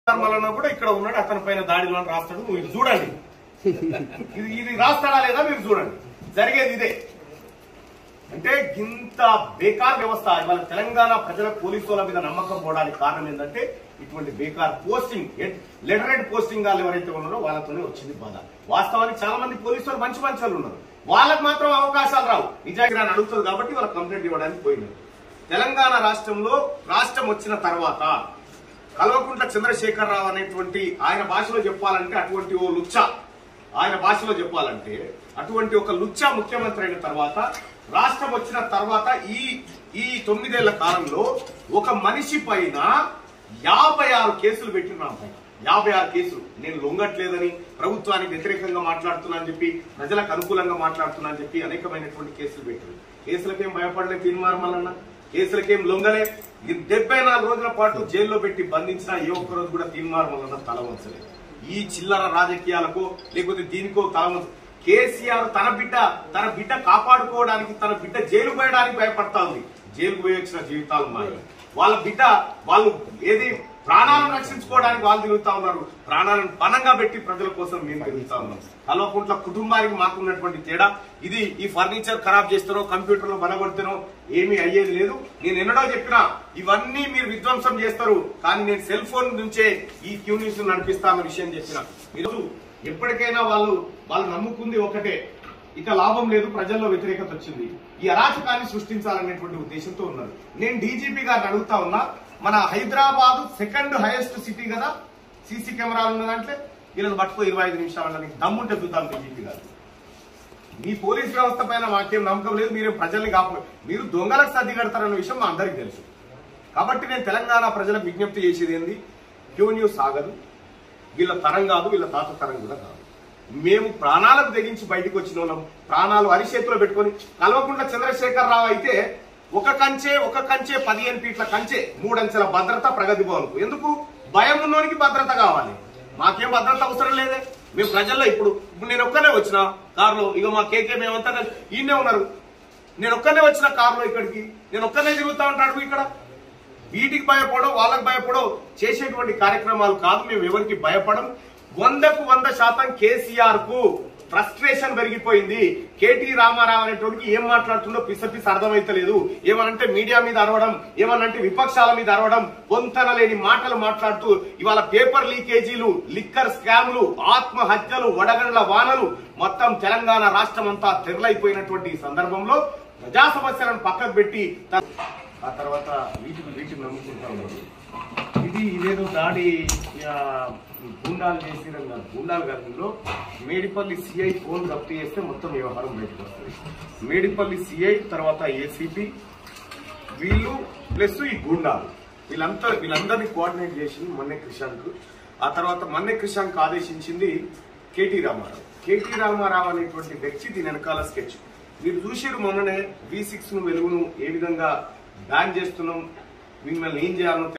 మల్లన్న కూడా ఇక్కడ ఉన్నాడు అతని పైన దాడిలో అని రాస్తాడు మీరు చూడండి ఇది ఇది రాస్తాడా లేదా మీరు చూడండి జరిగేది ఇదే అంటే ఇంత బేకార్ వ్యవస్థ ఇవాళ తెలంగాణ ప్రజల పోలీసుల మీద నమ్మకం పోవడానికి కారణం ఏంటంటే ఇటువంటి బేకార్ పోస్టింగ్ లెటరేట్ పోస్టింగ్ వాళ్ళు ఎవరైతే ఉన్నారో వాళ్ళతోనే వచ్చింది బాధ వాస్తవానికి చాలా మంది పోలీసులు మంచి మంచి వాళ్ళు ఉన్నారు వాళ్ళకి మాత్రం అవకాశాలు రావు నిజానికి నేను అడుగుతుంది కాబట్టి వాళ్ళకి కంప్లైంట్ ఇవ్వడానికి పోయినారు తెలంగాణ రాష్ట్రంలో రాష్ట్రం వచ్చిన తర్వాత కల్వకుంట్ల చంద్రశేఖరరావు అనేటువంటి ఆయన భాషలో చెప్పాలంటే అటువంటి ఓ లుచ్చ ఆయన భాషలో చెప్పాలంటే అటువంటి ఒక లుచ్చ ముఖ్యమంత్రి అయిన తర్వాత రాష్ట్రం వచ్చిన తర్వాత ఈ ఈ తొమ్మిదేళ్ల కాలంలో ఒక మనిషి పైన యాభై ఆరు కేసులు పెట్టిన పైన యాభై ఆరు కేసులు నేను లొంగట్లేదని ప్రభుత్వానికి వ్యతిరేకంగా మాట్లాడుతున్నా అని చెప్పి ప్రజలకు అనుకూలంగా మాట్లాడుతున్నా అని చెప్పి అనేకమైనటువంటి కేసులు పెట్టారు కేసులకేం భయపడలేదు తీర్మానం కేసులకేం లొంగలే ఈ డెబ్బై నాలుగు రోజుల పాటు జైల్లో పెట్టి బంధించిన ఏ ఒక్క రోజు కూడా తీర్మానం వలన తల వంచలేదు ఈ చిల్లర రాజకీయాలకు లేకపోతే దీనికో తల వంచ కేసీఆర్ తన బిడ్డ తన బిడ్డ కాపాడుకోవడానికి తన బిడ్డ జైలు పోయడానికి భయపడతా ఉంది జైలుకు పోయి వచ్చిన జీవితాలు మారి వాళ్ళ బిడ్డ వాళ్ళు ఏది ప్రాణాలను రక్షించుకోవడానికి వాళ్ళు తిరుగుతా ఉన్నారు ప్రాణాలను పణంగా పెట్టి ప్రజల కోసం మేము తిరుగుతా ఉన్నాం కల్వకుంట్ల కుటుంబానికి మాకున్నటువంటి తేడా ఇది ఈ ఫర్నిచర్ ఖరాబ్ చేస్తారో కంప్యూటర్ లో బలగొడతారో ఏమీ అయ్యేది లేదు నేను ఎన్నడో చెప్పినా ఇవన్నీ మీరు విధ్వంసం చేస్తారు కానీ నేను సెల్ ఫోన్ నుంచే ఈ క్యూ న్యూస్ నడిపిస్తా అన్న విషయం చెప్పిన ఈరోజు ఎప్పటికైనా వాళ్ళు వాళ్ళు నమ్ముకుంది ఒకటే ఇక లాభం లేదు ప్రజల్లో వ్యతిరేకత వచ్చింది ఈ అరాచకాన్ని సృష్టించాలనేటువంటి ఉద్దేశంతో ఉన్నారు నేను డీజీపీ గారిని అడుగుతా ఉన్నా మన హైదరాబాద్ సెకండ్ హైయెస్ట్ సిటీ కదా సీసీ కెమెరాలు ఉన్న దాంట్లో వీళ్ళని పట్టుకో ఇరవై ఐదు నిమిషాలని దమ్ముంటే చూద్దాం డీజీపీ గారు మీ పోలీస్ వ్యవస్థ పైన మాకేం నమ్మకం లేదు మీరు ప్రజల్ని కాపు మీరు దొంగలకు సర్ది కడతారన్న విషయం మా అందరికీ తెలుసు కాబట్టి నేను తెలంగాణ ప్రజలకు విజ్ఞప్తి చేసేది ఏంది క్యూ న్యూస్ ఆగదు వీళ్ళ తరం కాదు వీళ్ళ తాత తరం కూడా కాదు మేము ప్రాణాలకు తెగించి బయటకు వచ్చిన వాళ్ళం ప్రాణాలు అరిచేతిలో పెట్టుకొని కల్వకుంట్ల చంద్రశేఖరరావు అయితే ఒక కంచే ఒక కంచే పదిహేను ఫీట్ల కంచే మూడంచెల భద్రత ప్రగతి భవన్కు ఎందుకు భయం ఉన్నోనికి భద్రత కావాలి మాకేం భద్రత అవసరం లేదే మేము ప్రజల్లో ఇప్పుడు ఇప్పుడు నేను ఒక్కనే వచ్చిన కారులో ఇక మా కేకే మేమంతా కలిసి ఈయనే ఉన్నారు నేను ఒక్కనే వచ్చిన కారులో ఇక్కడికి నేను ఒక్కనే తిరుగుతా ఉంటాడు ఇక్కడ వీటికి భయపడో వాళ్ళకి భయపడో చేసేటువంటి కార్యక్రమాలు కాదు మేము ఎవరికి భయపడం వందకు వంద శాతం కేసీఆర్ కు ఫ్రస్ట్రేషన్ పెరిగిపోయింది కేటీ రామారావు అనేటోడికి ఏం మాట్లాడుతుండో పిస పిస అర్థమైతలేదు ఏమనంటే మీడియా మీద అరవడం ఏమనంటే విపక్షాల మీద అరవడం పొంతన లేని మాటలు మాట్లాడుతూ ఇవాళ పేపర్ లీకేజీలు లిక్కర్ స్కామ్లు ఆత్మహత్యలు వడగండ్ల వానలు మొత్తం తెలంగాణ రాష్ట్రం అంతా తెరలైపోయినటువంటి ఈ సందర్భంలో ప్రజా సమస్యలను పక్కకు పెట్టి త- ఆ తర్వాత వీటిని వీటిని నమ్ముకుంటా ఉన్నారు ఇది ఇదేదో దాడి ఆ, గూండాలు చేసిన గూండాలు గతంలో మేడిపల్లి సిఐ ఫోన్ జప్తు చేస్తే మొత్తం వ్యవహారం బయటకు వస్తుంది మేడిపల్లి సిఐ తర్వాత ఏసీపీ వీళ్ళు ప్లస్ ఈ గూండాలు వీళ్ళంతా వీళ్ళందరినీ కోఆర్డినేట్ చేసింది మన్నె క్రిషాంక్ ఆ తర్వాత మన్నె క్రిషాంక్ ఆదేశించింది కేటీ రామారావు కేటీ రామారావు అనేటువంటి వ్యక్తి దీని వెనకాల స్కెచ్ మీరు చూసారు మొన్ననే వి సిక్స్ ను వెలుగును ఏ విధంగా బ్యాన్ చేస్తున్నాం మిమ్మల్ని ఏం చేయాలో